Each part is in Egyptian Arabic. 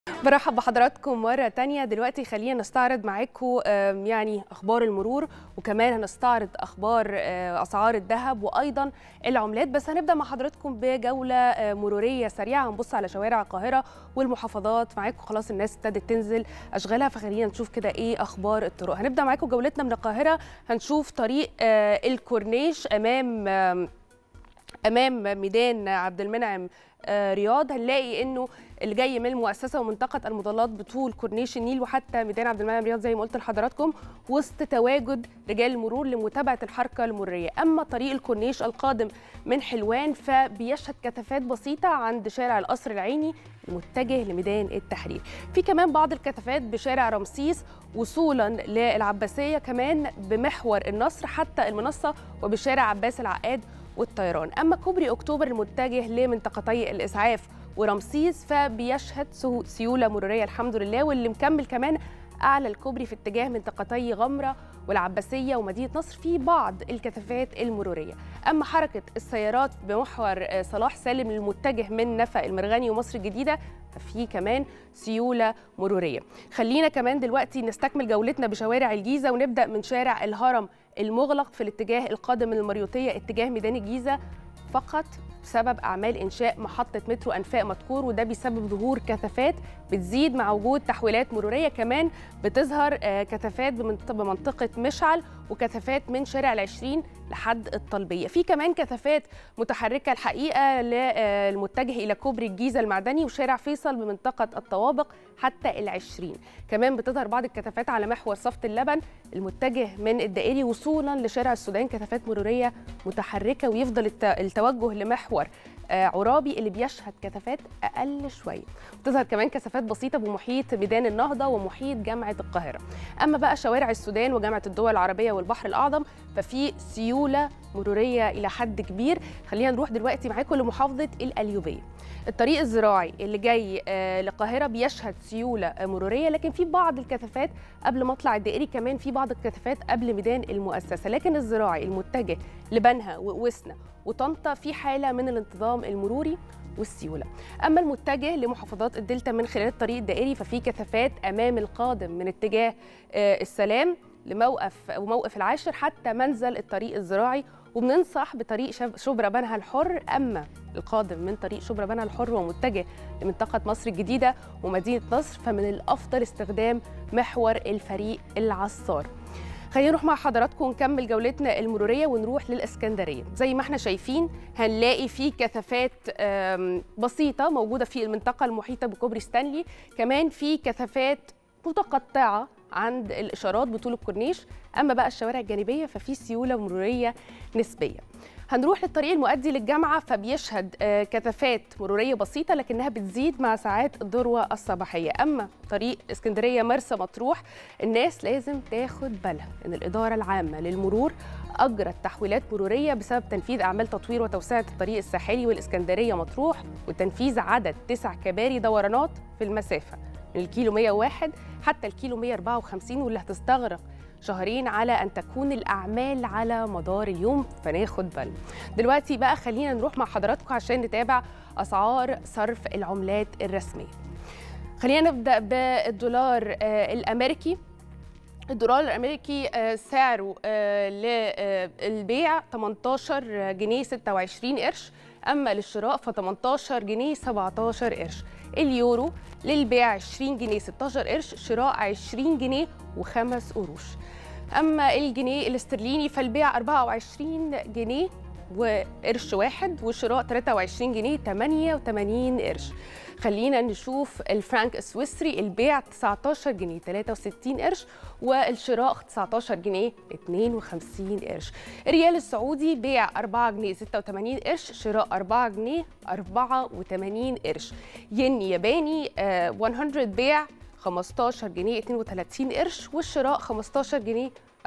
برحب بحضراتكم مرة تانية دلوقتي خلينا نستعرض معاكم يعني أخبار المرور وكمان هنستعرض أخبار آه، أسعار الذهب وأيضا العملات بس هنبدأ مع حضراتكم بجولة آه، مرورية سريعة هنبص على شوارع القاهرة والمحافظات معاكم خلاص الناس ابتدت تنزل أشغالها فخلينا نشوف كده إيه أخبار الطرق هنبدأ معاكم جولتنا من القاهرة هنشوف طريق آه، الكورنيش أمام آم، امام ميدان عبد المنعم آه، رياض هنلاقي انه اللي جاي من المؤسسه ومنطقه المظلات بطول كورنيش النيل وحتى ميدان عبد المنعم رياض زي ما قلت لحضراتكم وسط تواجد رجال المرور لمتابعه الحركه المروريه اما طريق الكورنيش القادم من حلوان فبيشهد كثافات بسيطه عند شارع القصر العيني المتجه لميدان التحرير في كمان بعض الكثافات بشارع رمسيس وصولا للعباسيه كمان بمحور النصر حتى المنصه وبشارع عباس العقاد والطيران أما كوبري أكتوبر المتجه لمنطقتي الإسعاف ورمسيس فبيشهد سهو- سيولة مرورية الحمد لله واللي مكمل كمان أعلى الكوبري في اتجاه منطقتي غمرة والعباسية ومدينة نصر في بعض الكثافات المرورية أما حركة السيارات بمحور آه، صلاح سالم المتجه من نفق المرغني ومصر الجديدة ففي كمان سيولة مرورية خلينا كمان دلوقتي نستكمل جولتنا بشوارع الجيزة ونبدأ من شارع الهرم المغلق في الاتجاه القادم من المريوطية اتجاه ميدان الجيزة فقط بسبب أعمال إنشاء محطة مترو أنفاق مدكور وده بيسبب ظهور كثافات بتزيد مع وجود تحويلات مرورية كمان بتظهر آه، كثافات بمنط- بمنطقة مشعل وكثافات من شارع العشرين لحد الطلبية في كمان كثافات متحركة الحقيقة للمتجه إلى كوبري الجيزة المعدني وشارع فيصل بمنطقة الطوابق حتى العشرين كمان بتظهر بعض الكثافات على محور صفت اللبن المتجه من الدائري وصولا لشارع السودان كثافات مرورية متحركة ويفضل الت- التوجه لمحور آه، عرابي اللي بيشهد كثافات أقل شوية بتظهر كمان كثافات بسيطة بمحيط ميدان النهضة ومحيط جامعة القاهرة أما بقى شوارع السودان وجامعة الدول العربية والبحر الأعظم ففي سيولة مرورية إلى حد كبير خلينا نروح دلوقتي معاكم لمحافظة القليوبية الطريق الزراعي اللي جاي آه، للقاهرة بيشهد سيولة آه، مرورية لكن في بعض الكثافات قبل مطلع الدائري كمان في بعض الكثافات قبل ميدان المؤسسة لكن الزراعي المتجه لبنها ووسنا وطنطا في حالة من الانتظام المروري والسيولة أما المتجه لمحافظات الدلتا من خلال الطريق الدائري ففي كثافات أمام القادم من اتجاه آه، السلام لموقف وموقف العاشر حتى منزل الطريق الزراعي وبننصح بطريق شب- شبرا بنها الحر أما القادم من طريق شبرا بنها الحر ومتجه لمنطقة مصر الجديدة ومدينة نصر فمن الأفضل استخدام محور الفريق العصار خلينا نروح مع حضراتكم نكمل جولتنا المروريه ونروح للاسكندريه زي ما احنا شايفين هنلاقي في كثافات آم، بسيطه موجوده في المنطقه المحيطه بكوبري ستانلي كمان في كثافات متقطعه عند الاشارات بطول الكورنيش اما بقى الشوارع الجانبيه ففي سيوله مروريه نسبيه هنروح للطريق المؤدي للجامعة فبيشهد آه، كثافات مرورية بسيطة لكنها بتزيد مع ساعات الذروة الصباحية أما طريق اسكندرية مرسى مطروح الناس لازم تاخد بالها إن الإدارة العامة للمرور أجرت تحويلات مرورية بسبب تنفيذ أعمال تطوير وتوسعة الطريق الساحلي والإسكندرية مطروح وتنفيذ عدد تسع كباري دورانات في المسافة من الكيلو 101 حتى الكيلو 154 واللي هتستغرق شهرين على ان تكون الاعمال على مدار اليوم فناخد بالنا دلوقتي بقى خلينا نروح مع حضراتكم عشان نتابع اسعار صرف العملات الرسميه خلينا نبدا بالدولار آه، الامريكي الدولار الامريكي آه، سعره آه، للبيع 18 جنيه 26 قرش اما للشراء ف 18 جنيه 17 قرش اليورو للبيع 20 جنيه 16 قرش شراء 20 جنيه وخمس قروش اما الجنيه الاسترليني فالبيع 24 جنيه وقرش واحد وشراء 23 جنيه 88 قرش خلينا نشوف الفرنك السويسري البيع 19 جنيه 63 قرش والشراء 19 جنيه 52 قرش الريال السعودي بيع 4 جنيه 86 قرش شراء 4 جنيه 84 قرش ين ياباني آه، 100 بيع 15 جنيه 32 قرش والشراء 15 جنيه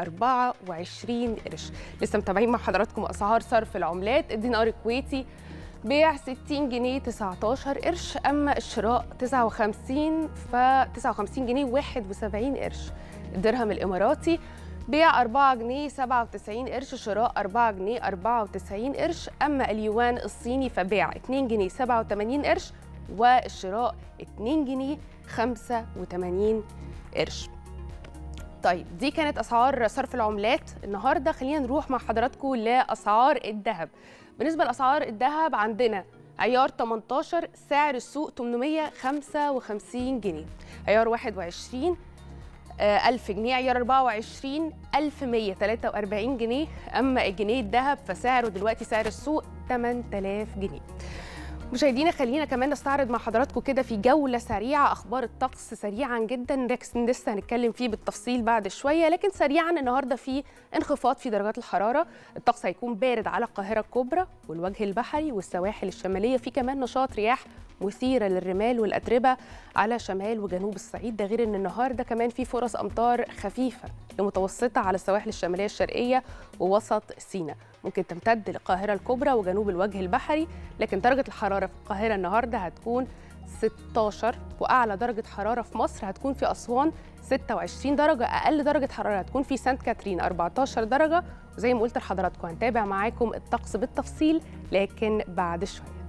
24 قرش لسه متابعين مع حضراتكم اسعار صرف العملات الدينار الكويتي بيع 60 جنيه 19 قرش اما الشراء 59 ف 59 جنيه 71 قرش الدرهم الاماراتي بيع 4 جنيه 97 قرش شراء 4 جنيه 94 قرش اما اليوان الصيني فبيع 2 جنيه 87 قرش والشراء 2 جنيه 85 قرش طيب دي كانت اسعار صرف العملات النهارده خلينا نروح مع حضراتكم لاسعار الذهب بالنسبه لاسعار الذهب عندنا عيار 18 سعر السوق 855 جنيه عيار 21 آه، 1000 جنيه عيار 24 1143 جنيه اما الجنيه الذهب فسعره دلوقتي سعر السوق 8000 جنيه مشاهدينا خلينا كمان نستعرض مع حضراتكم كده في جولة سريعة أخبار الطقس سريعا جدا ركس- لسه هنتكلم فيه بالتفصيل بعد شوية لكن سريعا النهاردة في انخفاض في درجات الحرارة الطقس هيكون بارد على القاهرة الكبرى والوجه البحري والسواحل الشمالية في كمان نشاط رياح مثيرة للرمال والأتربة على شمال وجنوب الصعيد ده غير أن النهاردة كمان في فرص أمطار خفيفة لمتوسطة على السواحل الشمالية الشرقية ووسط سيناء ممكن تمتد للقاهرة الكبرى وجنوب الوجه البحري لكن درجة الحرارة في القاهرة النهاردة هتكون 16 وأعلى درجة حرارة في مصر هتكون في أسوان 26 درجة أقل درجة حرارة هتكون في سانت كاترين 14 درجة وزي ما قلت لحضراتكم هنتابع معاكم الطقس بالتفصيل لكن بعد شوية